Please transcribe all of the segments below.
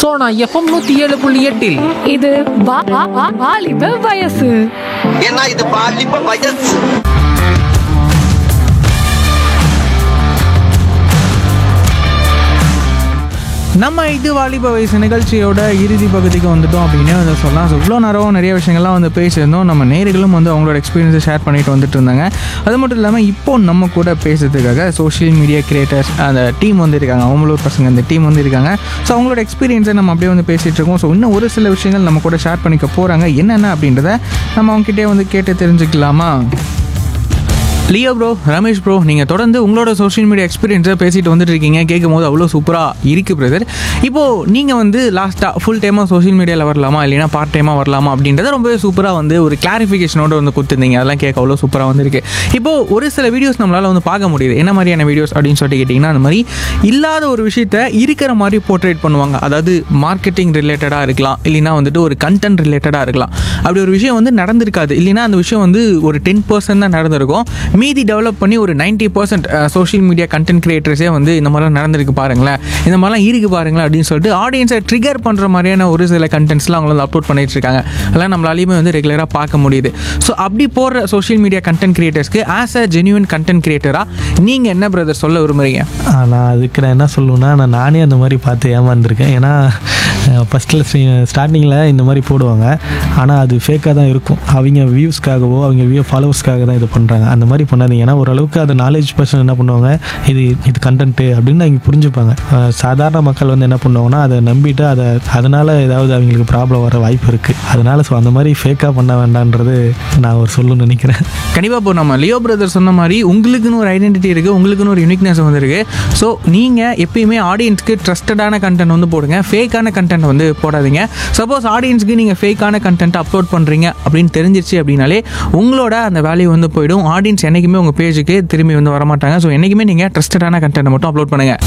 Sona FM நூத்தி ஏழு புள்ளி எட்டில் இது வா- வா- வா- வாலிப வயசு ஏன்னா இது பாலிப்ப வயசு நம்ம இது வாலிப வயசு நிகழ்ச்சியோட இறுதி பகுதிக்கு வந்துட்டோம் அப்படின்னு வந்து சொல்லலாம் ஸோ இவ்வளோ நேரம் நிறைய விஷயங்கள்லாம் வந்து பேசியிருந்தோம் நம்ம நேர்களும் வந்து அவங்களோட எக்ஸ்பீரியன்ஸை ஷேர் பண்ணிட்டு வந்துட்டு இருந்தாங்க அது மட்டும் இல்லாமல் இப்போ நம்ம கூட பேசுறதுக்காக சோஷியல் மீடியா கிரியேட்டர்ஸ் அந்த டீம் வந்து இருக்காங்க அவங்களூர் பசங்க அந்த டீம் வந்து இருக்காங்க ஸோ அவங்களோட எக்ஸ்பீரியன்ஸை நம்ம அப்படியே வந்து பேசிகிட்டு இருக்கோம் ஸோ இன்னும் ஒரு சில விஷயங்கள் நம்ம கூட ஷேர் பண்ணிக்க போகிறாங்க என்னென்ன அப்படின்றத நம்ம அவங்ககிட்டே வந்து கேட்டு தெரிஞ்சுக்கலாமா லியோ ப்ரோ ரமேஷ் ப்ரோ நீங்கள் தொடர்ந்து உங்களோட சோஷியல் மீடியா எக்ஸ்பீரியன்ஸை பேசிட்டு வந்துட்டு இருக்கீங்க கேட்கும் போது அவ்வளோ சூப்பராக இருக்குது பிரதர் இப்போது நீங்கள் வந்து லாஸ்ட்டாக ஃபுல் டைமாக சோஷியல் மீடியாவில் வரலாமா இல்லைனா பார்ட் டைமாக வரலாமா அப்படின்றத ரொம்பவே சூப்பராக வந்து ஒரு கிளாரிஃபிகேஷனோட வந்து கொடுத்துருந்தீங்க அதெல்லாம் கேட்க அவ்வளோ சூப்பராக வந்திருக்கு இப்போது ஒரு சில வீடியோஸ் நம்மளால் வந்து பார்க்க முடியுது என்ன மாதிரியான வீடியோஸ் அப்படின்னு சொல்லிட்டு கேட்டிங்கன்னா அந்த மாதிரி இல்லாத ஒரு விஷயத்த இருக்கிற மாதிரி போர்ட்ரேட் பண்ணுவாங்க அதாவது மார்க்கெட்டிங் ரிலேட்டடாக இருக்கலாம் இல்லைனா வந்துட்டு ஒரு கண்டென்ட் ரிலேட்டடாக இருக்கலாம் அப்படி ஒரு விஷயம் வந்து நடந்திருக்காது இல்லைனா அந்த விஷயம் வந்து ஒரு டென் பர்சன்ட் தான் நடந்திருக்கும் மீதி டெவலப் பண்ணி ஒரு ninety percent social media content கிரியேட்டர்ஸே வந்து இந்த மாதிரிலாம் நடந்திருக்கு பாருங்களேன் இந்த மாதிரிலாம் இருக்கு பாருங்களேன் அப்படின்னு சொல்லிட்டு ஆடியன்ஸை ட்ரிகர் பண்ணுற மாதிரியான ஒரு சில கண்டென்ட்ஸ்லாம் அவங்க வந்து அப்லோட் பண்ணிட்டு இருக்காங்க அதெல்லாம் நம்மளாலையுமே வந்து ரெகுலராக பார்க்க முடியுது ஸோ அப்படி போடுற சோஷியல் மீடியா கண்டென்ட் கிரியேட்டர்ஸ்க்கு ஆஸ் அ ஜென்யூன் கண்டென்ட் கிரியேட்டராக நீங்கள் என்ன பிரதர் சொல்ல விரும்புறீங்க ஆ, நான் அதுக்கு நான் என்ன சொல்லுவேன்னா நான் நானே அந்த மாதிரி பார்த்து ஏமாந்துருக்கேன் ஏன்னா ஃபஸ்ட்டில் ஸ்டார்டிங்கில் இந்த மாதிரி போடுவாங்க ஆனால் அது ஃபேக்காக தான் இருக்கும் அவங்க வியூஸ்க்காகவோ அவங்க வியூ ஃபாலோவர்ஸ்க்காக தான் இது பண்ணுறாங்க அந்த மாதிரி பண்ணாதீங்க ஏன்னா ஓரளவுக்கு அது நாலேஜ் பர்சன் என்ன பண்ணுவாங்க இது இது கண்டென்ட்டு அப்படின்னு அவங்க புரிஞ்சுப்பாங்க ஆ, சாதாரண மக்கள் வந்து என்ன பண்ணுவாங்கன்னா அதை நம்பிட்டு அதை அதனால் ஏதாவது அவங்களுக்கு ப்ராப்ளம் வர வாய்ப்பு இருக்குது அதனால் ஸோ அந்த மாதிரி ஃபேக்காக பண்ண வேண்டான்றது நான் ஒரு சொல்லணும்னு நினைக்கிறேன் கண்டிப்பாக இப்போ நம்ம லியோ பிரதர் சொன்ன மாதிரி உங்களுக்குன்னு ஒரு ஐடென்டிட்டி இருக்குது உங்களுக்குன்னு ஒரு யூனிக்னஸ் வந்துருக்கு ஸோ நீங்கள் எப்பயுமே ஆடியன்ஸ்க்கு ட்ரஸ்டடான கண்டென்ட் வந்து போடுங்க ஃபேக்கான கண்டென்ட் வந்து போடாதீங்க சப்போஸ் ஆடியன்ஸ்க்கு நீங்கள் ஃபேக்கான கண்டென்ட் அப்லோட் பண்ணுறீங்க அப்படின்னு தெரிஞ்சிருச்சு அப்படின்னாலே உங்களோட அந்த வேல்யூ வந்து போயிடும் ஆடியன்ஸ் என்றைக்குமே உங்கள் பேஜுக்கு திரும்பி வந்து வரமாட்டாங்க ஸோ என்றைக்குமே நீங்கள் ட்ரஸ்டடான கண்டென்ட் மட்டும் அப்லோட் பண்ணுங்கள்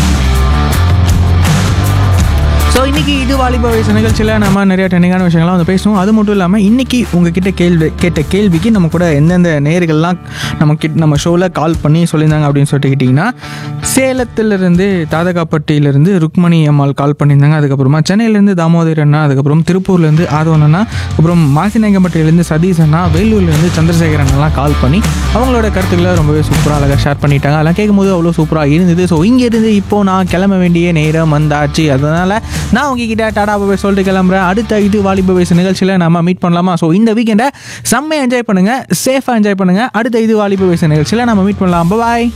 ஸோ இன்னைக்கு இது வாலிப வயசு நிகழ்ச்சியில் நம்ம நிறைய ட்ரெண்டிங்கான விஷயங்கள்லாம் வந்து பேசணும் அது மட்டும் இல்லாமல் இன்னைக்கு உங்ககிட்ட கேள்வி கேட்ட கேள்விக்கு நம்ம கூட எந்தெந்த நேர்கள்லாம் நம்ம கிட்ட நம்ம ஷோவில் கால் பண்ணி சொல்லியிருந்தாங்க அப்படின்னு சொல்லிட்டு கேட்டிங்கன்னா சேலத்திலிருந்து தாதகாப்பட்டியிலேருந்து ருக்மணி அம்மாள் கால் பண்ணியிருந்தாங்க அதுக்கப்புறமா சென்னையிலேருந்து தாமோதர் அண்ணா அதுக்கப்புறம் திருப்பூர்லேருந்து ஆதவன் அண்ணா அப்புறம் மாசிநாயக்கம்பட்டியிலேருந்து சதீஷ் அண்ணா வேலூர்லேருந்து சந்திரசேகர் அண்ணாலாம் கால் பண்ணி அவங்களோட கருத்துக்களை ரொம்பவே சூப்பராக அழகாக ஷேர் பண்ணிட்டாங்க அதெல்லாம் கேட்கும்போது அவ்வளோ சூப்பராக இருந்தது ஸோ இங்கேருந்து இப்போது நான் கிளம்ப வேண்டிய நேரம் வந்தாச்சு அதனால் நான் உங்ககிட்ட டாடா பாய் சொல்லிட்டு கிளம்புறேன் அடுத்த இது வாலிப வயசு நிகழ்ச்சியில் நம்ம மீட் பண்ணலாமா ஸோ இந்த வீக்கெண்டை செம்மையாக என்ஜாய் பண்ணுங்கள் சேஃபாக என்ஜாய் பண்ணுங்கள் அடுத்த இது வாலிப வயசு நிகழ்ச்சியில் நம்ம மீட் பண்ணலாம் பாய்